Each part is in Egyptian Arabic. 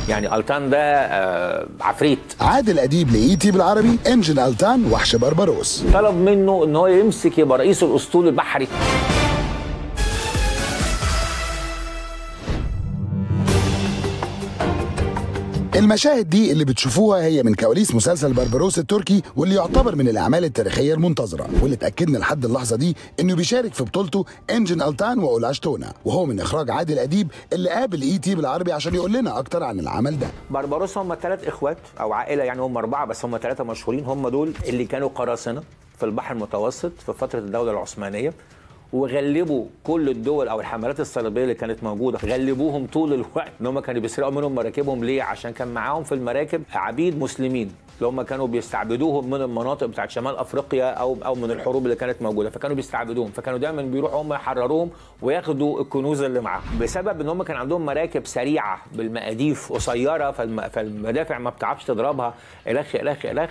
يعني التان ده آه، عفريت عادل اديب لايتي بالعربي انجن التان وحش بربروس طلب منه ان هو يمسك يبقى رئيس الاسطول البحري المشاهد دي اللي بتشوفوها هي من كواليس مسلسل بربروس التركي واللي يعتبر من الاعمال التاريخيه المنتظره واللي اتاكدنا لحد اللحظه دي انه بيشارك في بطولته انجن التان واولاش تونا وهو من اخراج عادل اديب اللي قابل اي تي بالعربي عشان يقول لنا اكتر عن العمل ده بربروس هم ثلاث اخوات او عائله يعني هم اربعه بس هم ثلاثه مشهورين هم دول اللي كانوا قراصنه في البحر المتوسط في فتره الدوله العثمانيه وغلبوا كل الدول او الحملات الصليبيه اللي كانت موجوده غلبوهم طول الوقت ان هم كانوا بيسرقوا منهم مراكبهم ليه عشان كان معاهم في المراكب عبيد مسلمين اللي هم كانوا بيستعبدوهم من المناطق بتاعت شمال افريقيا او او من الحروب اللي كانت موجوده فكانوا بيستعبدوهم فكانوا دايما بيروحوا هم يحرروهم وياخدوا الكنوز اللي معاهم بسبب ان هم كان عندهم مراكب سريعه بالمقاديف قصيره فالم... فالمدافع ما بتعرفش تضربها الخ الخ الخ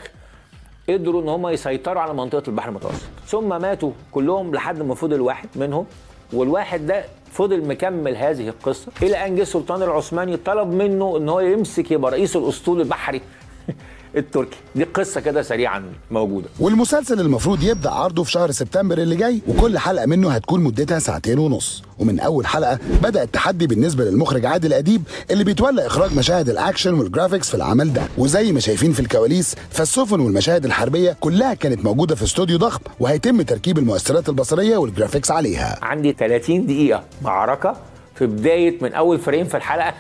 قدروا ان هم يسيطروا على منطقه البحر المتوسط ثم ماتوا كلهم لحد ما فضل واحد منهم والواحد ده فضل مكمل هذه القصه الى ان جه السلطان العثماني طلب منه ان هو يمسك يبقى رئيس الاسطول البحري التركي دي قصه كده سريعا موجوده والمسلسل المفروض يبدا عرضه في شهر سبتمبر اللي جاي وكل حلقه منه هتكون مدتها ساعتين ونص ومن اول حلقه بدا التحدي بالنسبه للمخرج عادل اديب اللي بيتولى اخراج مشاهد الاكشن والجرافيكس في العمل ده وزي ما شايفين في الكواليس فالسفن والمشاهد الحربيه كلها كانت موجوده في استوديو ضخم وهيتم تركيب المؤثرات البصريه والجرافيكس عليها عندي 30 دقيقه معركه في بدايه من اول فريم في الحلقه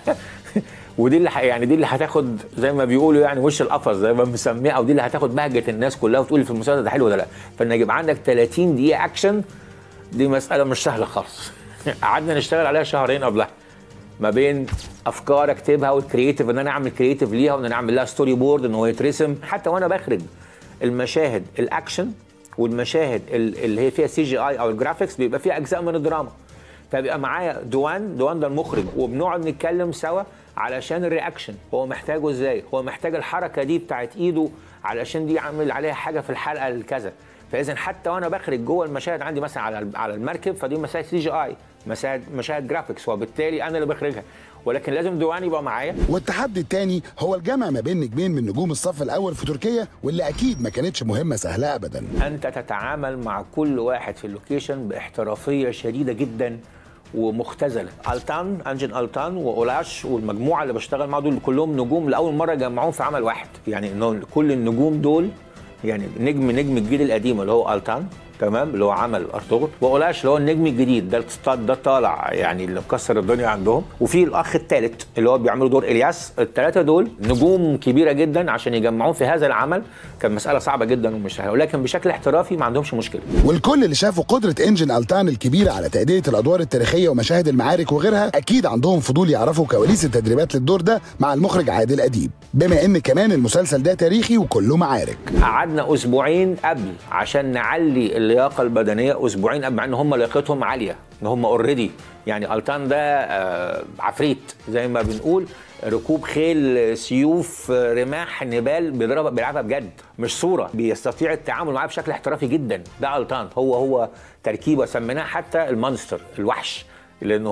ودي اللي ح- يعني دي اللي هتاخد زي ما بيقولوا يعني وش القفص زي ما بنسميها او دي اللي هتاخد بهجه الناس كلها وتقول لي في المسلسل ده حلو ولا لا فان يبقى عندك 30 دقيقه اكشن دي مساله مش سهله خالص قعدنا نشتغل عليها شهرين قبلها ما بين افكار اكتبها والكرييتيف ان انا اعمل كرييتيف ليها وان انا اعمل لها ستوري بورد ان هو يترسم حتى وانا بخرج المشاهد الاكشن والمشاهد ال- اللي هي فيها سي جي اي او الجرافيكس بيبقى فيها اجزاء من الدراما فبيبقى معايا دوان دوان ده المخرج وبنقعد نتكلم سوا علشان الرياكشن هو محتاجه ازاي هو محتاج الحركه دي بتاعت ايده علشان دي عامل عليها حاجه في الحلقه الكذا فاذا حتى وانا بخرج جوه المشاهد عندي مثلا على على المركب فدي مشاهد سي جي اي مشاهد مشاهد جرافيكس وبالتالي انا اللي بخرجها ولكن لازم دوان يبقى معايا والتحدي التاني هو الجمع ما بين نجمين من نجوم الصف الاول في تركيا واللي اكيد ما كانتش مهمه سهله ابدا انت تتعامل مع كل واحد في اللوكيشن باحترافيه شديده جدا ومختزله التان انجن التان واولاش والمجموعه اللي بشتغل معاهم دول كلهم نجوم لاول مره جمعوهم في عمل واحد يعني انه كل النجوم دول يعني نجم نجم الجيل القديم اللي هو التان تمام اللي هو عمل ارطغرل واولاش اللي هو النجم الجديد ده الط- ده طالع يعني اللي مكسر الدنيا عندهم وفي الاخ الثالث اللي هو بيعملوا دور الياس الثلاثه دول نجوم كبيره جدا عشان يجمعوهم في هذا العمل كان مساله صعبه جدا ومش سهله ولكن بشكل احترافي ما عندهمش مشكله والكل اللي شافوا قدرة انجن التان الكبيرة على تأدية الأدوار التاريخية ومشاهد المعارك وغيرها أكيد عندهم فضول يعرفوا كواليس التدريبات للدور ده مع المخرج عادل أديب بما إن كمان المسلسل ده تاريخي وكله معارك قعدنا اسبوعين قبل عشان نعلي اللياقه البدنيه اسبوعين قبل مع ان هم لياقتهم عاليه ان هم اوريدي يعني التان ده آه، عفريت زي ما بنقول ركوب خيل سيوف آه، رماح نبال بيضربها بيلعبها بجد مش صوره بيستطيع التعامل معاه بشكل احترافي جدا ده التان هو هو تركيبه سميناه حتى المونستر الوحش لانه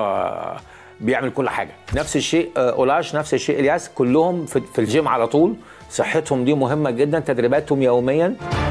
هو بيعمل كل حاجه نفس الشيء آه، اولاش نفس الشيء الياس كلهم في في الجيم على طول صحتهم دي مهمه جدا تدريباتهم يوميا